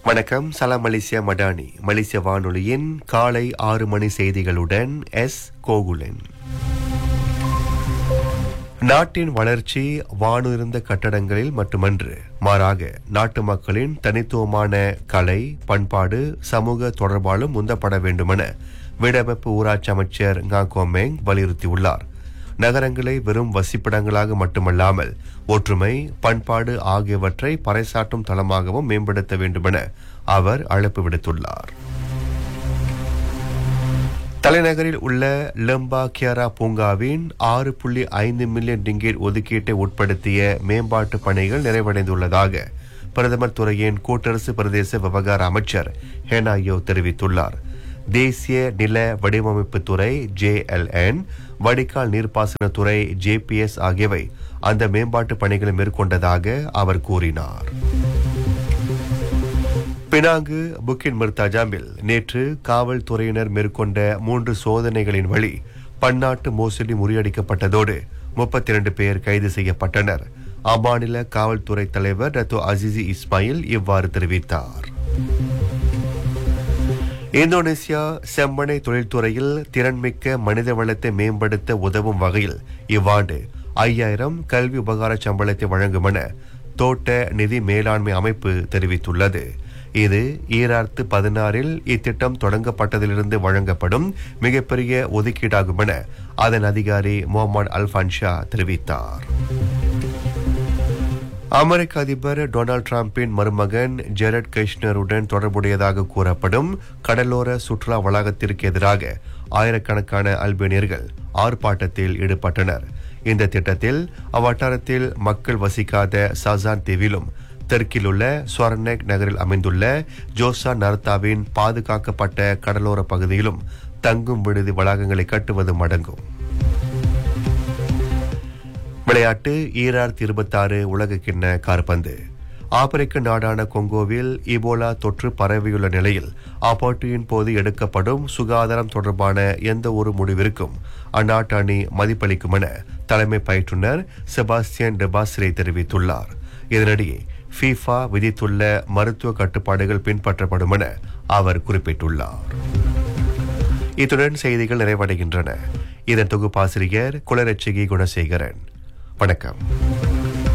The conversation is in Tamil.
வணக்கம் சலாம் மலேசியா மடானி மலேசிய வானொலியின் காலை ஆறு மணி செய்திகளுடன் எஸ் கோகுலன் நாட்டின் வளர்ச்சி வானுயர்ந்த கட்டடங்களில் மட்டுமன்று மாறாக நாட்டு மக்களின் தனித்துவமான கலை பண்பாடு சமூக தொடர்பாலும் உந்தப்பட வேண்டுமென வீடமைப்பு ஊராட்சி அமைச்சர் ngா கோமேங் வலியுறுத்தியுள்ளார் நகரங்களை வெறும் வசிப்பிடங்களாக மட்டுமல்லாமல் ஒற்றுமை பண்பாடு ஆகியவற்றை பறைசாற்றும் தளமாகவும் மேம்படுத்த வேண்டுமென அவர் அழைப்பு விடுத்துள்ளார் தலைநகரில் உள்ள லெம்பா கியாரா பூங்காவின் ஆறு புள்ளி ஐந்து மில்லியன் ரிங்கேட் ஒதுக்கீட்டை உட்படுத்திய மேம்பாட்டு பணிகள் நிறைவடைந்துள்ளதாக பிரதமர் துறையின் கூட்டரசு பிரதேச விவகார அமைச்சர் ஹெனாயோ தெரிவித்துள்ளார் தேசிய நில வடிவமைப்பு துறை ஜேஎல்என் வடிகால் நீர்ப்பாசனத்துறை ஜேபிஎஸ் ஆகியவை அந்த மேம்பாட்டு பணிகளை மேற்கொண்டதாக அவர் கூறினார் பினாங்கு புக்கின் மிர்தாஜாமில் நேற்று காவல்துறையினர் மேற்கொண்ட மூன்று சோதனைகளின் வழி பன்னாட்டு மோசடி முறியடிக்கப்பட்டதோடு முப்பத்தி இரண்டு பேர் கைது செய்யப்பட்டனர் அம்மாநில காவல்துறை தலைவர் ரத்து அசிசி இஸ்மாயில் இவ்வாறு தெரிவித்தார் இந்தோனேசியா செம்மணை தொழில்துறையில் திறன்மிக்க மனித வளத்தை மேம்படுத்த உதவும் வகையில் இவ்வாண்டு ஐயாயிரம் கல்வி உபகார சம்பளத்தை வழங்கும் என தோட்ட நிதி மேலாண்மை அமைப்பு தெரிவித்துள்ளது இது ஈராயிரத்து பதினாறில் இத்திட்டம் தொடங்கப்பட்டதிலிருந்து வழங்கப்படும் மிகப்பெரிய ஒதுக்கீடாகும் என அதன் அதிகாரி முகமது அல்பான்ஷா தெரிவித்தார் அமெரிக்க அதிபர் டொனால்ட் டிரம்பின் மருமகன் ஜெரட் கிருஷ்ணருடன் தொடர்புடையதாக கூறப்படும் கடலோர சுற்றுலா வளாகத்திற்கு எதிராக ஆயிரக்கணக்கான அல்பேனியர்கள் ஆர்ப்பாட்டத்தில் ஈடுபட்டனர் இந்த திட்டத்தில் அவ்வட்டாரத்தில் மக்கள் வசிக்காத சசான் தீவிலும் தெற்கில் உள்ள ஸ்வர்னெக் நகரில் அமைந்துள்ள ஜோசா நர்தாவின் பாதுகாக்கப்பட்ட கடலோர பகுதியிலும் தங்கும் விடுதி வளாகங்களை கட்டுவதும் அடங்கும் விளையாட்டு ஈராயிரத்தி இருபத்தாறு உலக கிண்ண கார்பந்து ஆப்பிரிக்க நாடான கொங்கோவில் இபோலா தொற்று பரவியுள்ள நிலையில் அப்போட்டியின் போது எடுக்கப்படும் சுகாதாரம் தொடர்பான எந்த ஒரு முடிவிற்கும் அந்நாட்டு அணி மதிப்பளிக்கும் என தலைமை பயிற்றுனர் செபாஸ்டியன் டெபாஸ்ரே தெரிவித்துள்ளார் இதனிடையே ஃபீஃபா விதித்துள்ள மருத்துவ கட்டுப்பாடுகள் பின்பற்றப்படும் என அவர் குறிப்பிட்டுள்ளார் இத்துடன் செய்திகள் நிறைவடைகின்றன இதன் தொகுப்பாசிரியர் குலரட்சிகி குணசேகரன் வணக்கம்